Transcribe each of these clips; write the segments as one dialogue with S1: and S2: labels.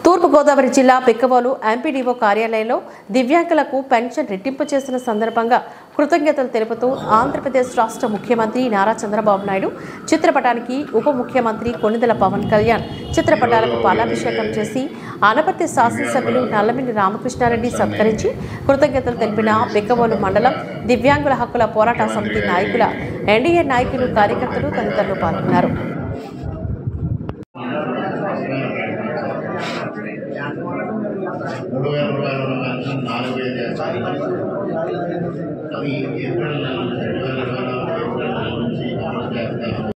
S1: తూర్పుగోదావరి జిల్లా పిక్కవోలు ఎంపీడీఓ కార్యాలయంలో దివ్యాంగులకు పెన్షన్ రెట్టింపు చేసిన సందర్భంగా కృతజ్ఞతలు తెలుపుతూ ఆంధ్రప్రదేశ్ రాష్ట్ర ముఖ్యమంత్రి నారా చంద్రబాబు నాయుడు చిత్రపటానికి ఉప ముఖ్యమంత్రి కొనిదెల పవన్ కళ్యాణ్ చిత్రపటాలకు పాలాభిషేకం చేసి ఆనపర్తి శాసనసభ్యులు నల్లమిల్లి రామకృష్ణారెడ్డి సత్కరించి కృతజ్ఞతలు తెలిపిన పిక్కవోలు మండలం దివ్యాంగుల హక్కుల పోరాట సమితి నాయకుల ఎన్డీఏ నాయకులు కార్యకర్తలు తదితరులు పాల్గొన్నారు
S2: మూడు వేల రూపాయల పెన్షన్ నాలుగు వేలు చేస్తారు అది ఏప్రిల్ నెల నుంచి రెండు వేల ఇరవై నాలుగు ఏప్రిల్ నెల నుంచి అమలు చేస్తారు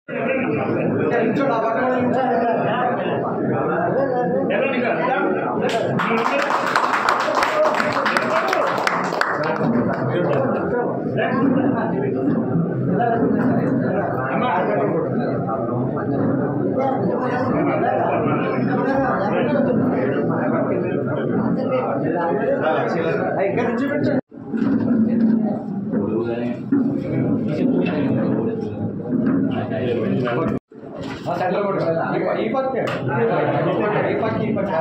S3: ఈ పక్క ఈ పక్క ఈ పక్క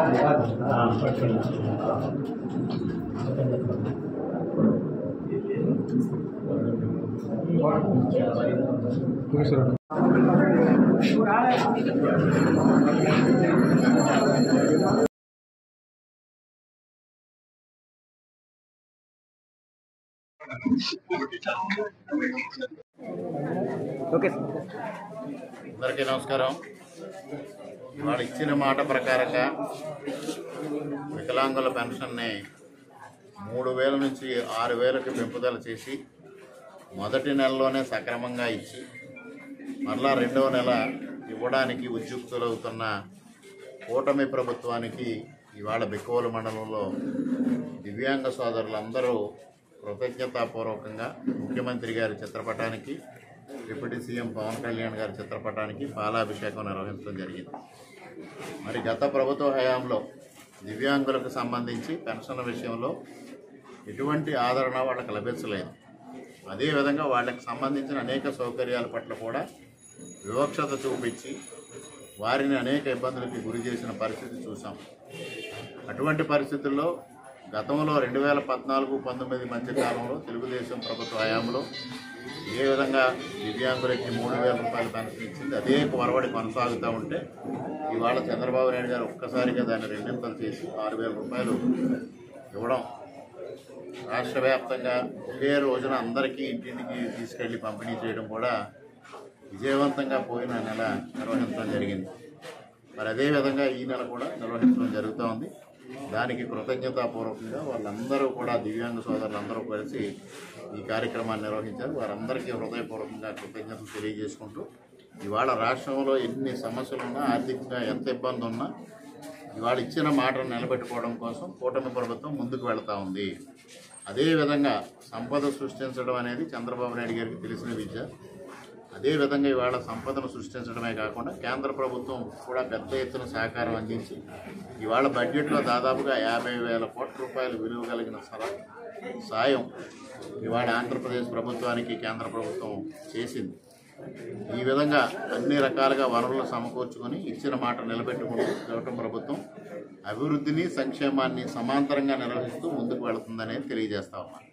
S3: ఓకే
S2: అందరికీ నమస్కారం వాళ్ళు ఇచ్చిన మాట ప్రకారంగా వికలాంగుల పెన్షన్ని మూడు వేల నుంచి ఆరు వేలకు పెంపుదల చేసి మొదటి నెలలోనే సక్రమంగా ఇచ్చి మరలా రెండవ నెల ఇవ్వడానికి ఉద్యుక్తులవుతున్న కూటమి ప్రభుత్వానికి ఇవాళ బిక్కవోలు మండలంలో దివ్యాంగ సోదరులందరూ కృతజ్ఞతాపూర్వకంగా ముఖ్యమంత్రి గారి చిత్రపటానికి డిప్యూటీ సీఎం పవన్ కళ్యాణ్ గారి చిత్రపటానికి పాలాభిషేకం నిర్వహించడం జరిగింది మరి గత ప్రభుత్వ హయాంలో దివ్యాంగులకు సంబంధించి పెన్షన్ విషయంలో ఎటువంటి ఆదరణ వాళ్ళకి లభించలేదు అదేవిధంగా వాళ్ళకి సంబంధించిన అనేక సౌకర్యాల పట్ల కూడా వివక్షత చూపించి వారిని అనేక ఇబ్బందులకి గురి చేసిన పరిస్థితి చూసాం అటువంటి పరిస్థితుల్లో గతంలో రెండు వేల పద్నాలుగు పంతొమ్మిది మధ్య కాలంలో తెలుగుదేశం ప్రభుత్వ హయాంలో ఏ విధంగా దివ్యాంగులకి మూడు వేల రూపాయల పెన్షన్ ఇచ్చింది అదే వరవడి కొనసాగుతూ ఉంటే ఇవాళ చంద్రబాబు నాయుడు గారు ఒక్కసారిగా దాన్ని రెండింతలు చేసి ఆరు వేల రూపాయలు ఇవ్వడం రాష్ట్ర వ్యాప్తంగా ఒకే రోజున అందరికీ ఇంటింటికి తీసుకెళ్లి పంపిణీ చేయడం కూడా విజయవంతంగా పోయిన నెల నిర్వహించడం జరిగింది మరి అదే విధంగా ఈ నెల కూడా నిర్వహించడం జరుగుతూ ఉంది దానికి కృతజ్ఞతాపూర్వకంగా వాళ్ళందరూ కూడా దివ్యాంగ సోదరులందరూ కలిసి ఈ కార్యక్రమాన్ని నిర్వహించారు వారందరికీ హృదయపూర్వకంగా కృతజ్ఞతలు తెలియజేసుకుంటూ ఇవాళ రాష్ట్రంలో ఎన్ని సమస్యలు ఉన్నా ఆర్థికంగా ఎంత ఇబ్బంది ఉన్నా ఇవాళ ఇచ్చిన మాటను నిలబెట్టుకోవడం కోసం కూటమి ప్రభుత్వం ముందుకు వెళ్తా ఉంది అదేవిధంగా సంపద సృష్టించడం అనేది చంద్రబాబు నాయుడు గారికి తెలిసిన విద్య అదేవిధంగా ఇవాళ సంపదను సృష్టించడమే కాకుండా కేంద్ర ప్రభుత్వం కూడా పెద్ద ఎత్తున సహకారం అందించి ఇవాళ బడ్జెట్లో దాదాపుగా యాభై వేల కోట్ల రూపాయలు విలువ కలిగిన సర సాయం ఇవాళ ఆంధ్రప్రదేశ్ ప్రభుత్వానికి కేంద్ర ప్రభుత్వం చేసింది ఈ విధంగా అన్ని రకాలుగా వనరులు సమకూర్చుకొని ఇచ్చిన మాట నిలబెట్టుకుంటూ కూటమి ప్రభుత్వం అభివృద్ధిని సంక్షేమాన్ని సమాంతరంగా నిర్వహిస్తూ ముందుకు వెళుతుందనేది తెలియజేస్తా ఉన్నాను